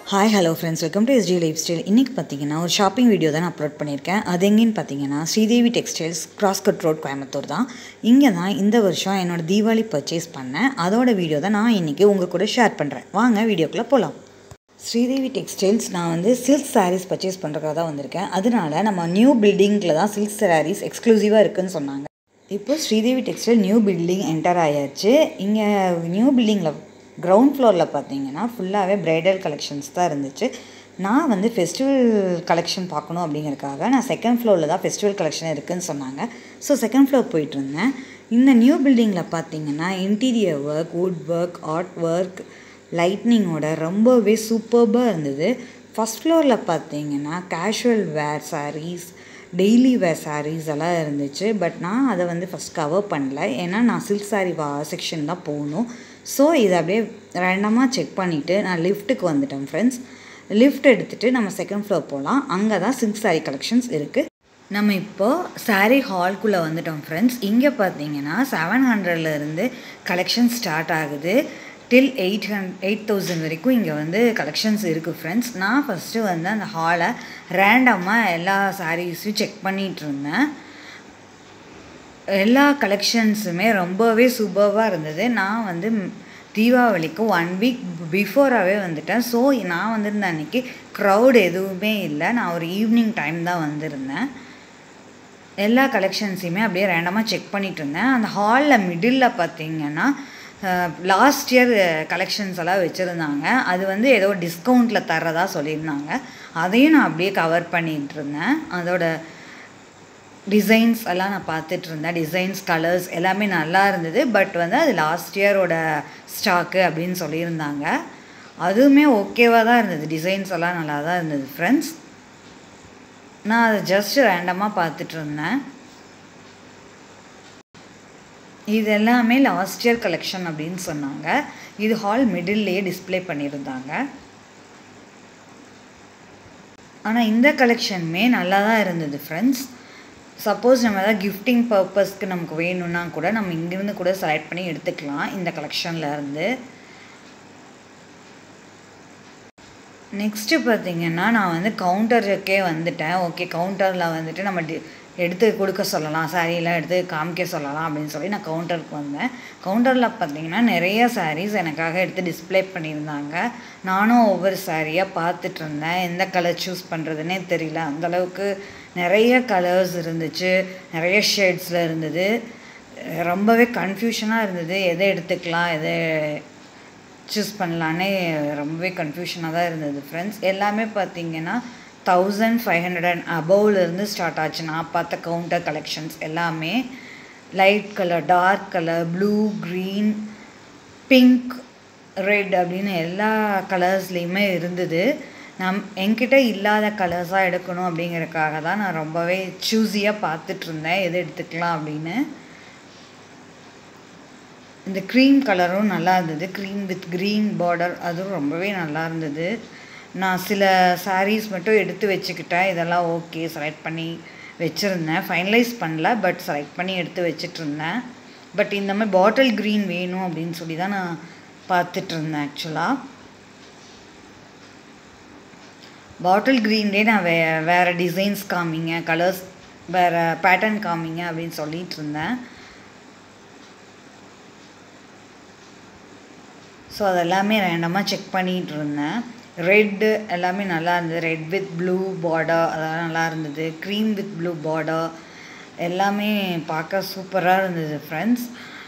hi hello friends welcome to ST lifestyle இன்றைக்கி பார்த்தீங்கன்னா ஒரு ஷாப்பிங் வீடியோ தான் நான் அப்லோட் பண்ணியிருக்கேன் அது எங்கேன்னு பார்த்தீங்கன்னா Sridevi textiles cross cut road Coimbatore தான் இங்கே தான் இந்த வருஷம் என்னோட தீபாவளி பர்ச்சேஸ் பண்ணேன் அதோட வீடியோ தான் நான் இன்றைக்கி உங்கள் கூட ஷேர் பண்ணுறேன் வாங்க வீடியோக்குள்ளே போகலாம் ஸ்ரீதேவி டெக்ஸ்டைல்ஸ் நான் வந்து சில்க் சாரீஸ் பர்ச்சேஸ் பண்ணுறதுக்காக தான் வந்திருக்கேன் அதனால நம்ம நியூ பில்டிங்கில் தான் சில்க் சாரீஸ் எக்ஸ்க்ளூசிவாக இருக்குதுன்னு சொன்னாங்க இப்போ Sridevi textile new building enter ஆயாச்சு இங்கே நியூ பில்டிங்கில் கிரவுண்ட் ஃப்ளோரில் பார்த்தீங்கன்னா ஃபுல்லாகவே ப்ரைடல் கலெக்ஷன்ஸ் தான் இருந்துச்சு நான் வந்து ஃபெஸ்டிவல் கலெக்ஷன் பார்க்கணும் அப்படிங்கிறதுக்காக நான் செகண்ட் ஃப்ளோரில் தான் ஃபெஸ்டிவல் கலெக்ஷன் இருக்குதுன்னு சொன்னாங்க ஸோ செகண்ட் ஃப்ளோர் போயிட்டு இருந்தேன் இந்த நியூ பில்டிங்கில் பார்த்தீங்கன்னா interior work wood work art work லைட்னிங்கோட ரொம்பவே சூப்பர்பாக இருந்தது ஃபஸ்ட் ஃப்ளோரில் பார்த்தீங்கன்னா casual wear sarees daily wear sarees எல்லாம் இருந்துச்சு பட் நான் அதை வந்து ஃபஸ்ட் கவர் பண்ணல ஏன்னா நான் சில்க் சாரீ வா செக்ஷன் தான் போகணும் ஸோ இதை அப்படியே ரேண்டமாக செக் பண்ணிவிட்டு நான் லிஃப்ட்டுக்கு வந்துட்டேன் ஃப்ரெண்ட்ஸ் லிஃப்ட் எடுத்துகிட்டு நம்ம செகண்ட் ஃப்ளோர் போகலாம் அங்கே தான் சில்க் சாரீ கலெக்ஷன்ஸ் இருக்குது நம்ம இப்போது சாரீ ஹால்குள்ளே வந்துட்டோம் ஃப்ரெண்ட்ஸ் இங்கே பார்த்தீங்கன்னா செவன் ஹண்ட்ரட்லேருந்து கலெக்ஷன் ஸ்டார்ட் ஆகுது till eight hund eight thousand வரைக்கும் இங்கே வந்து கலெக்ஷன்ஸ் இருக்குது ஃப்ரெண்ட்ஸ் நான் ஃபஸ்ட்டு வந்து அந்த ஹாலை ரேண்டமாக எல்லா சாரீஸையும் செக் பண்ணிகிட்டு இருந்தேன் எல்லா கலெக்ஷன்ஸுமே ரொம்பவே சூப்பராக இருந்தது நான் வந்து தீபாவளிக்கு ஒன் வீக் பிஃபோராகவே வந்துட்டேன் ஸோ நான் வந்திருந்த அன்றைக்கி க்ரௌட் எதுவுமே இல்லை நான் ஒரு ஈவினிங் டைம் தான் வந்திருந்தேன் எல்லா கலெக்ஷன்ஸையுமே அப்படியே ரேண்டமாக செக் பண்ணிகிட்டு இருந்தேன் அந்த ஹாலில் மிடில் பார்த்தீங்கன்னா லாஸ்ட் இயர் கலெக்ஷன்ஸ் எல்லாம் வச்சுருந்தாங்க அது வந்து ஏதோ டிஸ்கவுண்ட்டில் தர்றதா சொல்லியிருந்தாங்க அதையும் நான் அப்படியே கவர் பண்ணிகிட்டு இருந்தேன் அதோட டிசைன்ஸ் எல்லாம் நான் பார்த்துட்டு இருந்தேன் டிசைன்ஸ் கலர்ஸ் எல்லாமே நல்லா இருந்தது பட் வந்து அது லாஸ்ட் இயரோட ஸ்டாக்கு அப்படின்னு சொல்லியிருந்தாங்க அதுவுமே ஓகேவாக தான் இருந்தது டிசைன்ஸ் எல்லாம் நல்லா தான் இருந்தது ஃப்ரெண்ட்ஸ் நான் அதை ஜஸ்ட் ரேண்டமாக பார்த்துட்டு இருந்தேன் இது எல்லாமே லாஸ்ட் இயர் கலெக்ஷன் அப்படின்னு சொன்னாங்க இது ஹால் மிடில்லையே டிஸ்பிளே பண்ணியிருந்தாங்க ஆனால் இந்த கலெக்ஷனுமே நல்லா தான் இருந்தது ஃப்ரெண்ட்ஸ் சப்போஸ் நம்ம எதாவது கிஃப்டிங் பர்பஸ்க்கு நமக்கு வேணும்னா கூட நம்ம இங்கேருந்து கூட செலக்ட் பண்ணி எடுத்துக்கலாம் இந்த கலெக்ஷனில் இருந்து நெக்ஸ்ட்டு பார்த்திங்கன்னா நான் வந்து கவுண்டருக்கே வந்துட்டேன் ஓகே கவுண்டரில் வந்துட்டு நம்ம டி எடுத்து கொடுக்க சொல்லலாம் சாரீலாம் எடுத்து காமிக்க சொல்லலாம் அப்படின்னு சொல்லி நான் கவுண்டருக்கு வந்தேன் கவுண்டரில் பார்த்தீங்கன்னா நிறைய சாரீஸ் எனக்காக எடுத்து டிஸ்பிளே பண்ணியிருந்தாங்க நானும் ஒவ்வொரு சாரியாக பார்த்துட்டு இருந்தேன் எந்த கலர் சூஸ் பண்ணுறதுனே தெரியல அந்தளவுக்கு நிறைய கலர்ஸ் இருந்துச்சு நிறைய ஷேட்ஸில் இருந்தது ரொம்பவே கன்ஃபியூஷனாக இருந்தது எதை எடுத்துக்கலாம் எதை சூஸ் பண்ணலான்னே ரொம்பவே கன்ஃபியூஷனாக தான் இருந்தது ஃப்ரெண்ட்ஸ் எல்லாமே பார்த்தீங்கன்னா தௌசண்ட் ஃபைவ் ஹண்ட்ரட் அண்ட் அபவ்லேருந்து ஸ்டார்ட் ஆச்சு நான் பார்த்த கவுண்டர் கலெக்ஷன்ஸ் எல்லாமே light colour dark colour blue green pink red அப்படின்னு எல்லா கலர்ஸ்லேயுமே இருந்தது நம் என்கிட்ட இல்லாத கலர்ஸாக எடுக்கணும் அப்படிங்கிறதுக்காக தான் நான் ரொம்பவே சூஸியாக பார்த்துட்டு இருந்தேன் எது எடுத்துக்கலாம் அப்படின்னு இந்த க்ரீம் கலரும் நல்லா இருந்தது க்ரீம் வித் க்ரீன் பார்டர் அதுவும் ரொம்பவே நல்லா இருந்தது நான் சில சாரீஸ் மட்டும் எடுத்து வச்சுக்கிட்டேன் இதெல்லாம் ஓகே செலக்ட் பண்ணி வச்சுருந்தேன் ஃபைனலைஸ் பண்ணல பட் செலக்ட் பண்ணி எடுத்து வச்சுட்டு இருந்தேன் பட் இந்த மாதிரி பாட்டில் க்ரீன் வேணும் அப்படின்னு சொல்லி தான் நான் பார்த்துட்டு இருந்தேன் ஆக்சுவலாக பாட்டில் க்ரீன்லேயே நான் வே வேறு டிசைன்ஸ் காமிங்க கலர்ஸ் வேறு பேட்டர்ன் காமிங்க அப்படின்னு சொல்லிட்டு இருந்தேன் ஸோ அதெல்லாமே ரேண்டமாக செக் பண்ணிகிட்டு இருந்தேன் ரெட்டு எல்லாமே நல்லா இருந்தது ரெட் வித் ப்ளூ பார்டர் அதெல்லாம் நல்லா இருந்தது க்ரீம் வித் ப்ளூ பார்டர் எல்லாமே பார்க்க சூப்பராக இருந்தது ஃப்ரெண்ட்ஸ்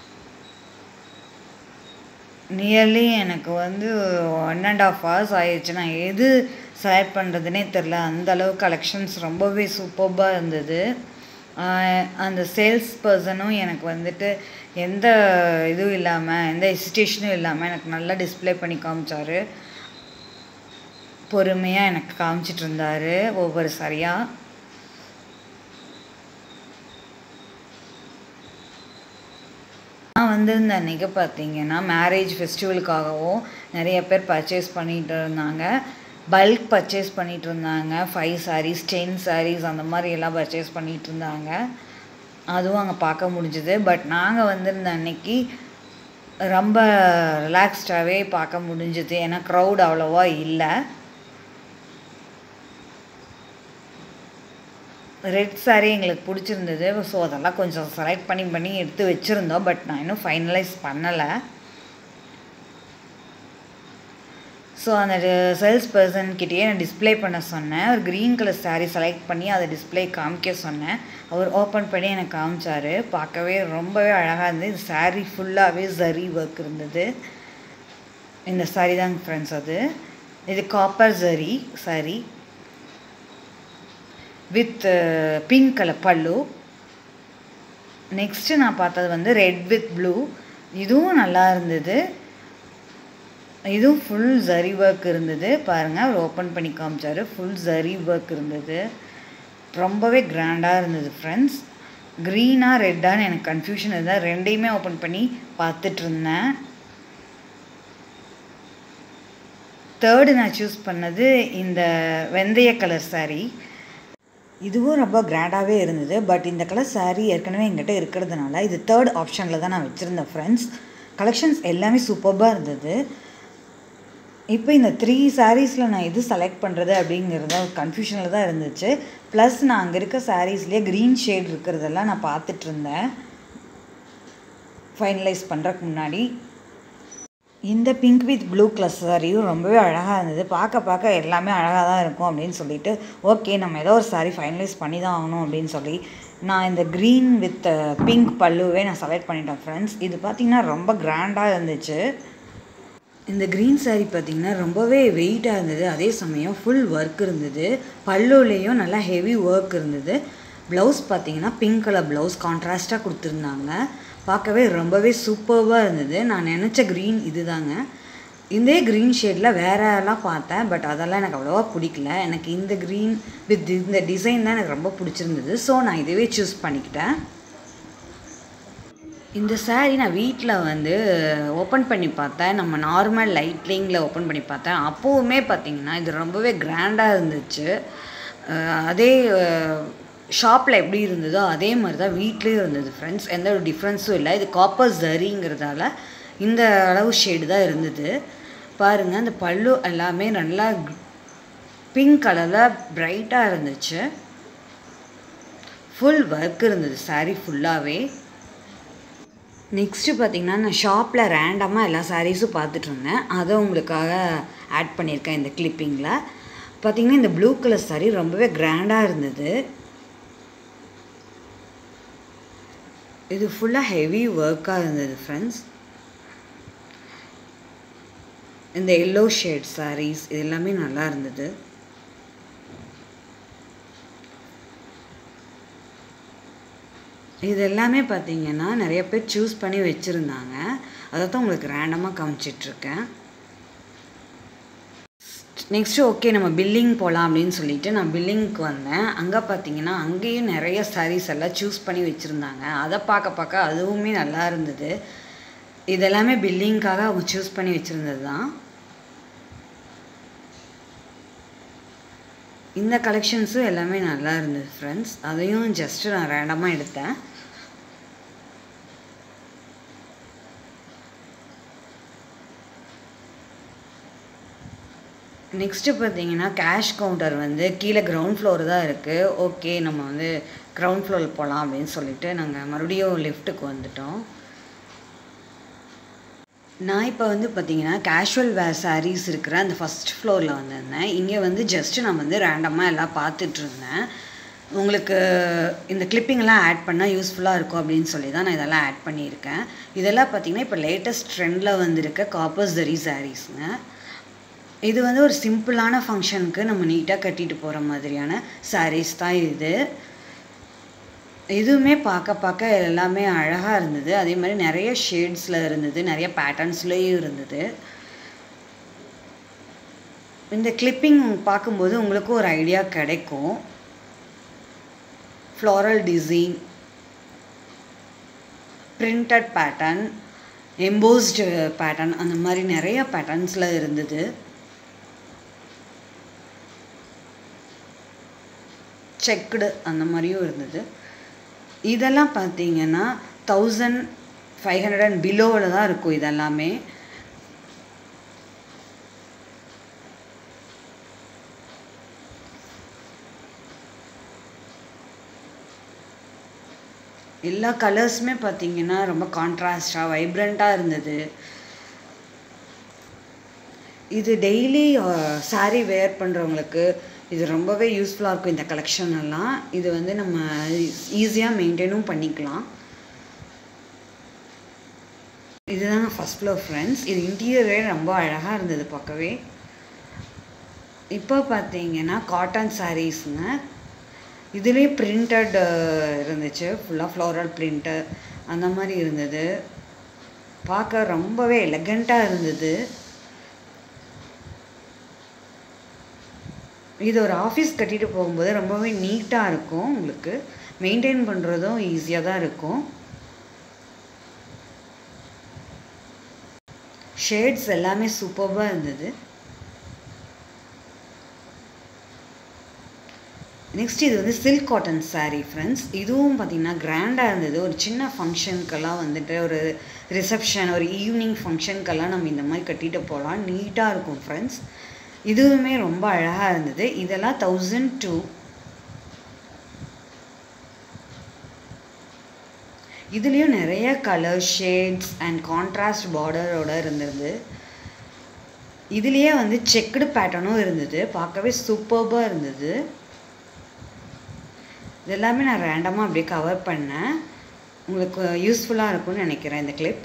நியர்லி எனக்கு வந்து ஒன் அண்ட் ஆஃப் ஹவர்ஸ் ஆயிடுச்சு நான் எது செலக்ட் பண்ணுறதுனே தெரில அந்த அளவு கலெக்ஷன்ஸ் ரொம்பவே சூப்பர்பாக இருந்தது அந்த சேல்ஸ் பர்சனும் எனக்கு வந்துட்டு எந்த இதுவும் இல்லாமல் எந்த ஹெசிடேஷனும் இல்லாமல் எனக்கு நல்லா டிஸ்பிளே பண்ணி காமிச்சார் பொறுமையாக எனக்கு காமிச்சிட்டு இருந்தார் ஒவ்வொரு சரியாக நான் வந்திருந்த அன்றைக்கி பார்த்தீங்கன்னா மேரேஜ் ஃபெஸ்டிவலுக்காகவும் நிறைய பேர் பர்ச்சேஸ் பண்ணிகிட்டு இருந்தாங்க பல்க் பர்ச்சேஸ் பண்ணிகிட்டு இருந்தாங்க ஃபைவ் சாரீஸ் டென் சாரீஸ் அந்த மாதிரி எல்லாம் பர்ச்சேஸ் பண்ணிகிட்டு இருந்தாங்க அதுவும் அங்கே பார்க்க முடிஞ்சுது பட் நாங்கள் வந்திருந்த அன்னைக்கு ரொம்ப ரிலாக்ஸ்டாகவே பார்க்க முடிஞ்சுது ஏன்னா க்ரௌட் அவ்வளோவா இல்லை ரெட் saree எங்களுக்கு பிடிச்சிருந்தது ஸோ அதெல்லாம் கொஞ்சம் செலக்ட் பண்ணி பண்ணி எடுத்து வச்சுருந்தோம் பட் நான் இன்னும் ஃபைனலைஸ் பண்ணலை ஸோ அந்த சேல்ஸ் பர்சன்கிட்டயே நான் டிஸ்ப்ளே பண்ண சொன்னேன் ஒரு க்ரீன் கலர் saree செலக்ட் பண்ணி அதை டிஸ்ப்ளே காமிக்க சொன்னேன் அவர் ஓப்பன் பண்ணி எனக்கு காமிச்சாரு பார்க்கவே ரொம்பவே அழகாக இருந்தது இது saree ஃபுல்லாகவே ஜரி ஒர்க் இருந்தது இந்த saree தாங்க ஃப்ரெண்ட்ஸ் அது இது copper zari saree with pink colour பல்லு நெக்ஸ்ட்டு நான் பார்த்தது வந்து ரெட் வித் ப்ளூ இதுவும் நல்லா இருந்தது இதுவும் ஃபுல் ஜரி ஒர்க் இருந்தது பாருங்கள் அவர் ஓப்பன் பண்ணி காமிச்சாரு ஃபுல் ஜரி ஒர்க் இருந்தது ரொம்பவே கிராண்டாக இருந்தது ஃப்ரெண்ட்ஸ் க்ரீனாக ரெட்டான்னு எனக்கு கன்ஃபியூஷன் இருந்தால் ரெண்டையுமே ஓப்பன் பண்ணி பார்த்துட்டு இருந்தேன் தேர்டு நான் சூஸ் பண்ணது இந்த வெந்தய கலர் saree இதுவும் ரொம்ப கிராண்டாகவே இருந்தது பட் இந்த கலர் saree ஏற்கனவே எங்கிட்ட இருக்கிறதுனால இது தேர்ட் ஆப்ஷனில் தான் நான் வச்சுருந்தேன் ஃப்ரெண்ட்ஸ் கலெக்ஷன்ஸ் எல்லாமே சூப்பராக இருந்தது இப்போ இந்த த்ரீ சாரீஸில் நான் எது செலக்ட் பண்ணுறது அப்படிங்கிறத கன்ஃபியூஷனில் தான் இருந்துச்சு ப்ளஸ் நான் அங்கே இருக்க சாரீஸ்லேயே க்ரீன் ஷேட் இருக்கிறதெல்லாம் நான் பார்த்துட்டு இருந்தேன் ஃபைனலைஸ் பண்ணுறதுக்கு முன்னாடி இந்த பிங்க் வித் ப்ளூ கலர் சாரியும் ரொம்பவே அழகாக இருந்தது பார்க்க பார்க்க எல்லாமே அழகாக தான் இருக்கும் அப்படின்னு சொல்லிட்டு ஓகே நம்ம ஏதோ ஒரு சாரீ ஃபைனலைஸ் பண்ணி தான் ஆகணும் அப்படின்னு சொல்லி நான் இந்த க்ரீன் வித் பிங்க் பல்லுவே நான் செலக்ட் பண்ணிட்டேன் ஃப்ரெண்ட்ஸ் இது பார்த்திங்கன்னா ரொம்ப கிராண்டாக இருந்துச்சு இந்த க்ரீன் saree பார்த்திங்கன்னா ரொம்பவே வெயிட்டாக இருந்தது அதே சமயம் ஃபுல் ஒர்க் இருந்தது பல்லுலேயும் நல்லா ஹெவி ஒர்க் இருந்தது ப்ளவுஸ் பார்த்தீங்கன்னா பிங்க் கலர் ப்ளவுஸ் கான்ட்ராஸ்ட்டாக கொடுத்துருந்தாங்க பார்க்கவே ரொம்பவே சூப்பர்வாக இருந்தது நான் நினச்ச க்ரீன் இதுதாங்க இதே க்ரீன் ஷேடில் வேறெல்லாம் பார்த்தேன் பட் அதெல்லாம் எனக்கு அவ்வளோவா பிடிக்கல எனக்கு இந்த க்ரீன் வித் இந்த டிசைன் தான் எனக்கு ரொம்ப பிடிச்சிருந்தது ஸோ நான் இதுவே சூஸ் பண்ணிக்கிட்டேன் இந்த saree நான் வீட்டில் வந்து ஓப்பன் பண்ணி பார்த்தேன் நம்ம நார்மல் லைட்லிங்கில் ஓப்பன் பண்ணி பார்த்தேன் அப்போவுமே பார்த்தீங்கன்னா இது ரொம்பவே கிராண்டாக இருந்துச்சு அஹ் அதே ஷாப்பில் எப்படி இருந்ததோ அதே மாதிரி தான் வீட்லேயும் இருந்தது ஃப்ரெண்ட்ஸ் எந்த ஒரு டிஃப்ரென்ஸும் இல்லை இது காப்பர் ஜரிங்கிறதால இந்த அளவு ஷேடு தான் இருந்தது பாருங்கள் அந்த பல்லு எல்லாமே நல்லா பிங்க் கலரில் பிரைட்டாக இருந்துச்சு ஃபுல் ஒர்க் இருந்தது saree ஃபுல்லாகவே நெக்ஸ்ட்டு பார்த்தீங்கன்னா நான் ஷாப்பில் ரேண்டமாக எல்லா சாரீஸும் பார்த்துட்டு இருந்தேன் அதை உங்களுக்காக ஆட் பண்ணியிருக்கேன் இந்த கிளிப்பிங்கில் பார்த்தீங்கன்னா இந்த ப்ளூ கலர் saree ரொம்பவே கிராண்டாக இருந்தது இது ஃபுல்லாக ஹெவி ஒர்க்காக இருந்தது ஃப்ரெண்ட்ஸ் இந்த எல்லோ ஷேட் sarees இது எல்லாமே நல்லா இருந்தது இது எல்லாமே பார்த்தீங்கன்னா நிறைய பேர் சூஸ் பண்ணி வச்சுருந்தாங்க அதை தான் உங்களுக்கு ரேண்டமாக காமிச்சிட்ருக்கேன் நெக்ஸ்ட்டு ஓகே நம்ம பில்லிங் போகலாம் அப்படின்னு சொல்லிட்டு நான் பில்லிங்க்கு வந்தேன் அங்கே பார்த்தீங்கன்னா அங்கேயும் நிறைய சாரீஸ் எல்லாம் சூஸ் பண்ணி வச்சுருந்தாங்க அதை பார்க்க பார்க்க அதுவுமே நல்லா இருந்தது இதெல்லாமே பில்லிங்க்காக அவங்க சூஸ் பண்ணி வச்சுருந்தது தான் இந்த கலெக்ஷன்ஸும் எல்லாமே நல்லா இருந்தது ஃப்ரெண்ட்ஸ் அதையும் ஜஸ்ட்டு நான் ரேண்டமாக எடுத்தேன் நெக்ஸ்ட்டு பார்த்தீங்கன்னா கேஷ் கவுண்டர் வந்து கீழே கிரவுண்ட் ஃப்ளோர் தான் இருக்குது ஓகே நம்ம வந்து கிரவுண்ட் ஃப்ளோரில் போகலாம் அப்படின்னு சொல்லிட்டு நாங்கள் மறுபடியும் லிஃப்ட்டுக்கு வந்துட்டோம் நான் இப்போ வந்து பார்த்தீங்கன்னா கேஷுவல் வேர் sarees இருக்கிற அந்த ஃபஸ்ட் ஃப்ளோரில் வந்திருந்தேன் இங்கே வந்து ஜஸ்ட்டு நான் வந்து ரேண்டமாக எல்லாம் பார்த்துட்டு இருந்தேன் உங்களுக்கு இந்த கிளிப்பிங்லாம் ஆட் பண்ணால் யூஸ்ஃபுல்லாக இருக்கும் அப்படின்னு சொல்லி தான் நான் இதெல்லாம் ஆட் பண்ணியிருக்கேன் இதெல்லாம் பார்த்தீங்கன்னா இப்போ லேட்டஸ்ட் ட்ரெண்டில் வந்திருக்க காப்பர் ஜரி சாரீஸுங்க இது வந்து ஒரு சிம்பிளான ஃபங்க்ஷனுக்கு நம்ம நீட்டாக கட்டிட்டு போகிற மாதிரியான sarees தான் இது இதுவுமே பார்க்க பார்க்க எல்லாமே அழகாக இருந்தது அதே மாதிரி நிறைய ஷேட்ஸில் இருந்தது நிறைய பேட்டர்ன்ஸ்லேயும் இருந்தது இந்த கிளிப்பிங் பார்க்கும்போது உங்களுக்கு ஒரு ஐடியா கிடைக்கும் floral design printed pattern embossed pattern அந்த மாதிரி நிறைய பேட்டர்ன்ஸில் இருந்தது செக்குடு அந்த மாதிரியும் இருந்தது இதெல்லாம் பார்த்தீங்கன்னா தௌசண்ட் ஃபைவ் ஹண்ட்ரட் அண்ட் பிலோவில் தான் இருக்கும் இதெல்லாமே எல்லா கலர்ஸுமே பார்த்தீங்கன்னா ரொம்ப கான்ட்ராஸ்டாக வைப்ரண்ட்டாக இருந்தது இது டெய்லி saree வேர் பண்ணுறவங்களுக்கு இது ரொம்பவே யூஸ்ஃபுல்லாக இருக்கும் இந்த கலெக்ஷன் எல்லாம் இது வந்து நம்ம ஈஸியாக மெயின்டைனும் பண்ணிக்கலாம் இதுதான் ஃபஸ்ட் ஃப்ளோர் ஃப்ரெண்ட்ஸ் இது இன்டீரியரே ரொம்ப அழகாக இருந்தது பார்க்கவே இப்போ பார்த்தீங்கன்னா காட்டன் சாரீஸுங்க இதுலேயே பிரிண்டட் இருந்துச்சு ஃபுல்லாக ஃப்ளோரல் பிரிண்ட்டு அந்த மாதிரி இருந்தது பார்க்க ரொம்பவே எலகண்ட்டாக இருந்தது இது ஒரு ஆஃபீஸ் கட்டிட்டு போகும்போது ரொம்பவே நீட்டாக இருக்கும் உங்களுக்கு மெயின்டைன் பண்ணுறதும் ஈஸியாக தான் இருக்கும் ஷேட்ஸ் எல்லாமே சூப்பராக இருந்தது நெக்ஸ்ட் இது வந்து சில்க் காட்டன் saree ஃப்ரெண்ட்ஸ் இதுவும் பார்த்தீங்கன்னா கிராண்டாக இருந்தது ஒரு சின்ன ஃபங்க்ஷனுக்கெல்லாம் வந்துட்டு ஒரு ரிசப்ஷன் ஒரு ஈவினிங் ஃபங்க்ஷனுக்கெல்லாம் நம்ம இந்த மாதிரி கட்டிட்டு போகலாம் நீட்டாக இருக்கும் ஃப்ரெண்ட்ஸ் இதுவுமே ரொம்ப அழகாக இருந்தது இதெல்லாம் தௌசண்ட் டூ இதுலேயும் நிறைய கலர் ஷேட்ஸ் அண்ட் கான்ட்ராஸ்ட் பார்டரோட இருந்தது இதுலேயே வந்து செக்குடு பேட்டர்னும் இருந்தது பார்க்கவே சூப்பர்பாக இருந்தது இது எல்லாமே நான் ரேண்டமாக அப்படியே கவர் பண்ணேன் உங்களுக்கு யூஸ்ஃபுல்லாக இருக்கும்னு நினைக்கிறேன் இந்த கிளிப்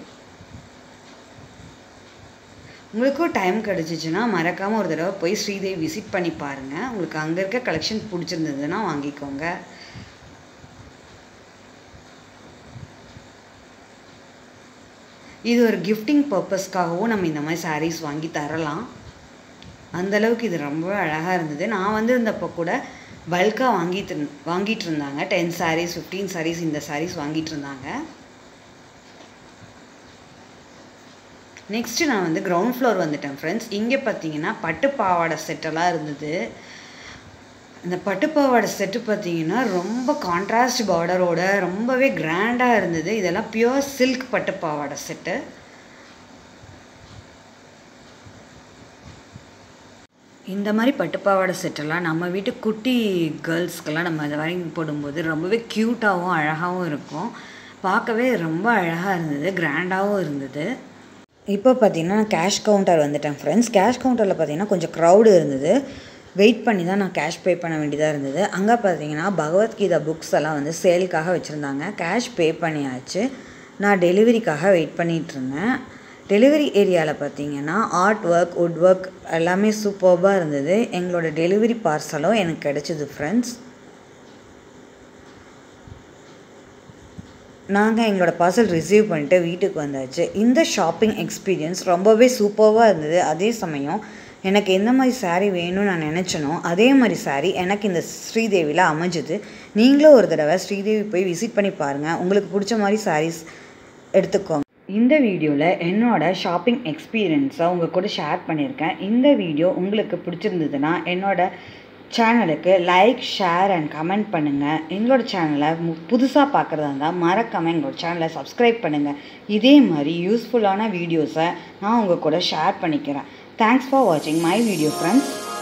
உங்களுக்கும் டைம் கிடச்சிச்சின்னா மறக்காமல் ஒரு தடவை போய் ஸ்ரீதேவி விசிட் பண்ணி பாருங்கள் உங்களுக்கு அங்கே இருக்க கலெக்ஷன் பிடிச்சிருந்ததுன்னா வாங்கிக்கோங்க இது ஒரு கிஃப்டிங் பர்பஸ்க்காகவும் நம்ம இந்த மாதிரி sarees வாங்கி தரலாம் அந்த அளவுக்கு இது ரொம்பவே அழகாக இருந்தது நான் வந்து இருந்தப்போ கூட பல்காக வாங்கிட்டு இருந்- வாங்கிட்டு இருந்தாங்க டென் sarees ஃபிஃப்டீன் sarees இந்த sarees வாங்கிட்டு இருந்தாங்க நெக்ஸ்ட்டு நான் வந்து கிரவுண்ட் ஃப்ளோர் வந்துட்டேன் ஃப்ரெண்ட்ஸ் இங்கே பார்த்தீங்கன்னா பட்டு பாவாடை செட்டெல்லாம் இருந்தது இந்த பட்டு பாவாடை செட்டு பார்த்தீங்கன்னா ரொம்ப கான்ட்ராஸ்ட் பார்டரோட ரொம்பவே கிராண்டாக இருந்தது இதெல்லாம் பியூர் சில்க் பட்டு பாவாடை செட்டு இந்த மாதிரி பட்டுப்பாவாடை செட்டெல்லாம் நம்ம வீட்டு குட்டி கேர்ள்ஸ்க்கெல்லாம் நம்ம அதை வாங்கி போடும்போது ரொம்பவே க்யூட்டாகவும் அழகாகவும் இருக்கும் பார்க்கவே ரொம்ப அழகாக இருந்தது கிராண்டாகவும் இருந்தது இப்போ பார்த்தீங்கன்னா நான் கேஷ் கவுண்டர் வந்துட்டேன் ஃப்ரெண்ட்ஸ் கேஷ் கவுண்டரில் பார்த்தீங்கன்னா கொஞ்சம் க்ரௌடு இருந்தது வெயிட் பண்ணி தான் நான் கேஷ் பே பண்ண வேண்டியதாக இருந்தது அங்கே பார்த்தீங்கன்னா பகவத்கீதா புக்ஸ் எல்லாம் வந்து சேலுக்காக வச்சுருந்தாங்க கேஷ் பே பண்ணியாச்சு நான் டெலிவரிக்காக வெயிட் பண்ணிகிட்டு இருந்தேன் டெலிவரி ஏரியாவில் பார்த்தீங்கன்னா ஆர்ட் ஒர்க் வுட் ஒர்க் எல்லாமே சூப்பர்பாக இருந்தது எங்களோட டெலிவரி பார்சலும் எனக்கு கிடச்சிது ஃப்ரெண்ட்ஸ் நாங்கள் எங்களோட பார்சல் ரிசீவ் பண்ணிட்டு வீட்டுக்கு வந்தாச்சு இந்த ஷாப்பிங் எக்ஸ்பீரியன்ஸ் ரொம்பவே சூப்பராக இருந்தது அதே சமயம் எனக்கு எந்த மாதிரி saree வேணும்னு நான் நினச்சனோ அதே மாதிரி saree எனக்கு இந்த ஸ்ரீதேவியில் அமைஞ்சுது நீங்களும் ஒரு தடவை ஸ்ரீதேவி போய் விசிட் பண்ணி பாருங்கள் உங்களுக்கு பிடிச்ச மாதிரி sarees எடுத்துக்கோங்க இந்த வீடியோவில் என்னோட ஷாப்பிங் எக்ஸ்பீரியன்ஸை உங்கள் கூட ஷேர் பண்ணியிருக்கேன் இந்த வீடியோ உங்களுக்கு பிடிச்சிருந்ததுன்னா என்னோட சேனலுக்கு லைக் ஷேர் அண்ட் கமெண்ட் பண்ணுங்கள் எங்களோட சேனலை புதுசாக பார்க்குறதா இருந்தால் மறக்காமல் எங்களோட சேனலை சப்ஸ்கிரைப் பண்ணுங்கள் இதே மாதிரி யூஸ்ஃபுல்லான வீடியோஸை நான் உங்கள் கூட ஷேர் பண்ணிக்கிறேன் தேங்க்ஸ் ஃபார் வாட்சிங் மை வீடியோ ஃப்ரெண்ட்ஸ்